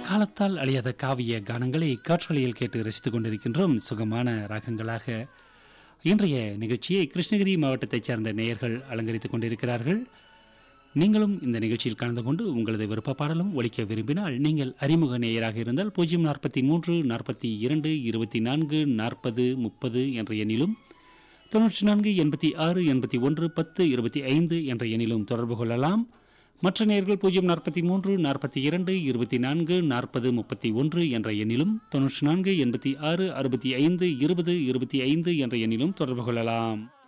காலத்தால் அழியாத காவிய கானங்களை காற்றலையில் கேட்டு ரசித்துக் கொண்டிருக்கின்றோம் சுகமான ராகங்களாக இன்றைய நிகழ்ச்சியை கிருஷ்ணகிரி மாவட்டத்தைச் சேர்ந்த நேயர்கள் அலங்கரித்துக் கொண்டிருக்கிறார்கள் நீங்களும் இந்த நிகழ்ச்சியில் கலந்து கொண்டு உங்களது விருப்ப பாடலும் ஒலிக்க விரும்பினால் நீங்கள் அறிமுக நேயராக இருந்தால் பூஜ்ஜியம் நாற்பத்தி மூன்று நாற்பத்தி இரண்டு இருபத்தி நான்கு நாற்பது முப்பது என்ற எண்ணிலும் தொன்னூற்றி நான்கு எண்பத்தி ஆறு எண்பத்தி ஒன்று பத்து இருபத்தி ஐந்து என்ற எண்ணிலும் தொடர்பு கொள்ளலாம் மற்ற நேர்கள் பூஜ்ஜியம் நாற்பத்தி மூன்று நாற்பத்தி இரண்டு இருபத்தி நான்கு நாற்பது முப்பத்தி ஒன்று என்ற எண்ணிலும் தொன்னூற்றி நான்கு எண்பத்தி ஆறு அறுபத்தி ஐந்து இருபது இருபத்தி ஐந்து என்ற எண்ணிலும் தொடர்பு கொள்ளலாம்